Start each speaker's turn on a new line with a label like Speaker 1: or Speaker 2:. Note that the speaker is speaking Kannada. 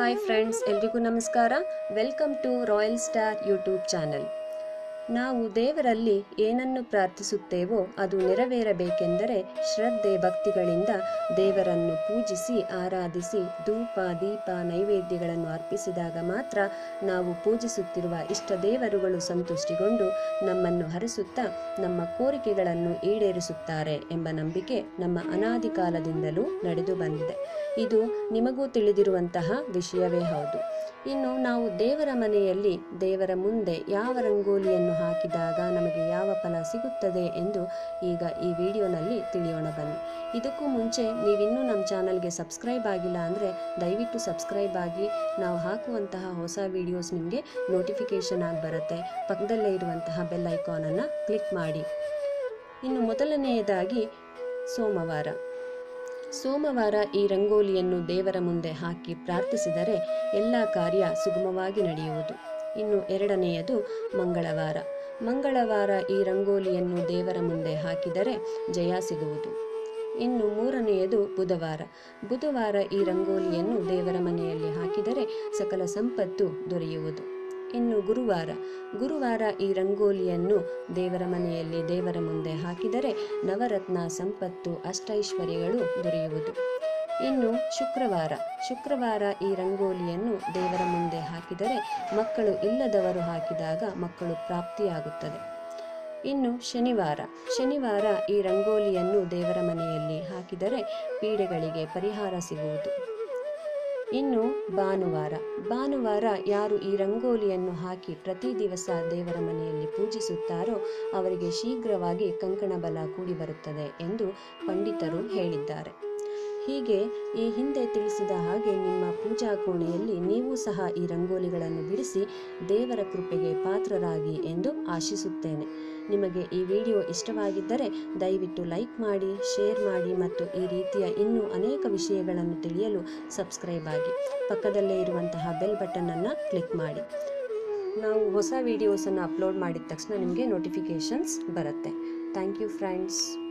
Speaker 1: ಹಾಯ್ ಫ್ರೆಂಡ್ಸ್ ಎಲ್ರಿಗೂ ನಮಸ್ಕಾರ welcome to royal star YouTube channel ನಾವು ದೇವರಲ್ಲಿ ಏನನ್ನು ಪ್ರಾರ್ಥಿಸುತ್ತೇವೋ ಅದು ನೆರವೇರಬೇಕೆಂದರೆ ಶ್ರದ್ಧೆ ಭಕ್ತಿಗಳಿಂದ ದೇವರನ್ನು ಪೂಜಿಸಿ ಆರಾಧಿಸಿ ಧೂಪ ದೀಪ ನೈವೇದ್ಯಗಳನ್ನು ಅರ್ಪಿಸಿದಾಗ ಮಾತ್ರ ನಾವು ಪೂಜಿಸುತ್ತಿರುವ ಇಷ್ಟ ದೇವರುಗಳು ಸಂತುಷ್ಟಿಗೊಂಡು ನಮ್ಮನ್ನು ಹರಿಸುತ್ತಾ ನಮ್ಮ ಕೋರಿಕೆಗಳನ್ನು ಈಡೇರಿಸುತ್ತಾರೆ ಎಂಬ ನಂಬಿಕೆ ನಮ್ಮ ಅನಾದಿ ಕಾಲದಿಂದಲೂ ನಡೆದು ಬಂದಿದೆ ಇದು ನಿಮಗೂ ತಿಳಿದಿರುವಂತಹ ವಿಷಯವೇ ಹೌದು ಇನ್ನು ನಾವು ದೇವರ ಮನೆಯಲ್ಲಿ ದೇವರ ಮುಂದೆ ಯಾವ ರಂಗೋಲಿಯನ್ನು ಹಾಕಿದಾಗ ನಮಗೆ ಯಾವ ಫಲ ಸಿಗುತ್ತದೆ ಎಂದು ಈಗ ಈ ವಿಡಿಯೋನಲ್ಲಿ ತಿಳಿಯೋಣ ಬನ್ನಿ ಇದಕ್ಕೂ ಮುಂಚೆ ನೀವಿನ್ನೂ ನಮ್ಮ ಚಾನಲ್ಗೆ ಸಬ್ಸ್ಕ್ರೈಬ್ ಆಗಿಲ್ಲ ಅಂದರೆ ದಯವಿಟ್ಟು ಸಬ್ಸ್ಕ್ರೈಬ್ ಆಗಿ ನಾವು ಹಾಕುವಂತಹ ಹೊಸ ವಿಡಿಯೋಸ್ ನಿಮಗೆ ನೋಟಿಫಿಕೇಷನ್ ಆಗಿ ಬರುತ್ತೆ ಪಕ್ಕದಲ್ಲೇ ಇರುವಂತಹ ಬೆಲ್ ಐಕಾನನ್ನು ಕ್ಲಿಕ್ ಮಾಡಿ ಇನ್ನು ಮೊದಲನೆಯದಾಗಿ ಸೋಮವಾರ ಸೋಮವಾರ ಈ ರಂಗೋಲಿಯನ್ನು ದೇವರ ಮುಂದೆ ಹಾಕಿ ಪ್ರಾರ್ಥಿಸಿದರೆ ಎಲ್ಲ ಕಾರ್ಯ ಸುಗಮವಾಗಿ ನಡೆಯುವುದು ಇನ್ನು ಎರಡನೆಯದು ಮಂಗಳವಾರ ಮಂಗಳವಾರ ಈ ರಂಗೋಲಿಯನ್ನು ದೇವರ ಮುಂದೆ ಹಾಕಿದರೆ ಜಯ ಸಿಗುವುದು ಇನ್ನು ಮೂರನೆಯದು ಬುಧವಾರ ಬುಧವಾರ ಈ ರಂಗೋಲಿಯನ್ನು ದೇವರ ಮನೆಯಲ್ಲಿ ಹಾಕಿದರೆ ಸಕಲ ಸಂಪತ್ತು ದೊರೆಯುವುದು ಇನ್ನು ಗುರುವಾರ ಗುರುವಾರ ಈ ರಂಗೋಲಿಯನ್ನು ದೇವರ ಮನೆಯಲ್ಲಿ ದೇವರ ಮುಂದೆ ಹಾಕಿದರೆ ನವರತ್ನ ಸಂಪತ್ತು ಅಷ್ಟೈಶ್ವರ್ಯಗಳು ದೊರೆಯುವುದು ಇನ್ನು ಶುಕ್ರವಾರ ಶುಕ್ರವಾರ ಈ ರಂಗೋಲಿಯನ್ನು ದೇವರ ಮುಂದೆ ಹಾಕಿದರೆ ಮಕ್ಕಳು ಇಲ್ಲದವರು ಹಾಕಿದಾಗ ಮಕ್ಕಳು ಪ್ರಾಪ್ತಿಯಾಗುತ್ತದೆ ಇನ್ನು ಶನಿವಾರ ಶನಿವಾರ ಈ ರಂಗೋಲಿಯನ್ನು ದೇವರ ಮನೆಯಲ್ಲಿ ಹಾಕಿದರೆ ಪೀಡೆಗಳಿಗೆ ಪರಿಹಾರ ಸಿಗುವುದು ಇನ್ನು ಭಾನುವಾರ ಭಾನುವಾರ ಯಾರು ಈ ರಂಗೋಲಿಯನ್ನು ಹಾಕಿ ಪ್ರತಿ ದಿವಸ ದೇವರ ಮನೆಯಲ್ಲಿ ಪೂಜಿಸುತ್ತಾರೋ ಅವರಿಗೆ ಶೀಘ್ರವಾಗಿ ಕಂಕಣ ಬಲ ಕೂಡಿ ಬರುತ್ತದೆ ಎಂದು ಪಂಡಿತರು ಹೇಳಿದ್ದಾರೆ ಹೀಗೆ ಈ ಹಿಂದೆ ತಿಳಿಸಿದ ಹಾಗೆ ನಿಮ್ಮ ಪೂಜಾ ಕೋಣೆಯಲ್ಲಿ ನೀವು ಸಹ ಈ ರಂಗೋಲಿಗಳನ್ನು ಬಿಡಿಸಿ ದೇವರ ಕೃಪೆಗೆ ಪಾತ್ರರಾಗಿ ಎಂದು ಆಶಿಸುತ್ತೇನೆ ನಿಮಗೆ ಈ ವಿಡಿಯೋ ಇಷ್ಟವಾಗಿದ್ದರೆ ದಯವಿಟ್ಟು ಲೈಕ್ ಮಾಡಿ ಶೇರ್ ಮಾಡಿ ಮತ್ತು ಈ ರೀತಿಯ ಇನ್ನೂ ಅನೇಕ ವಿಷಯಗಳನ್ನು ತಿಳಿಯಲು ಸಬ್ಸ್ಕ್ರೈಬ್ ಆಗಿ ಪಕ್ಕದಲ್ಲೇ ಇರುವಂತಹ ಬೆಲ್ ಬಟನನ್ನು ಕ್ಲಿಕ್ ಮಾಡಿ ನಾವು ಹೊಸ ವಿಡಿಯೋಸನ್ನು ಅಪ್ಲೋಡ್ ಮಾಡಿದ ತಕ್ಷಣ ನಿಮಗೆ ನೋಟಿಫಿಕೇಷನ್ಸ್ ಬರುತ್ತೆ ಥ್ಯಾಂಕ್ ಯು ಫ್ರೆಂಡ್ಸ್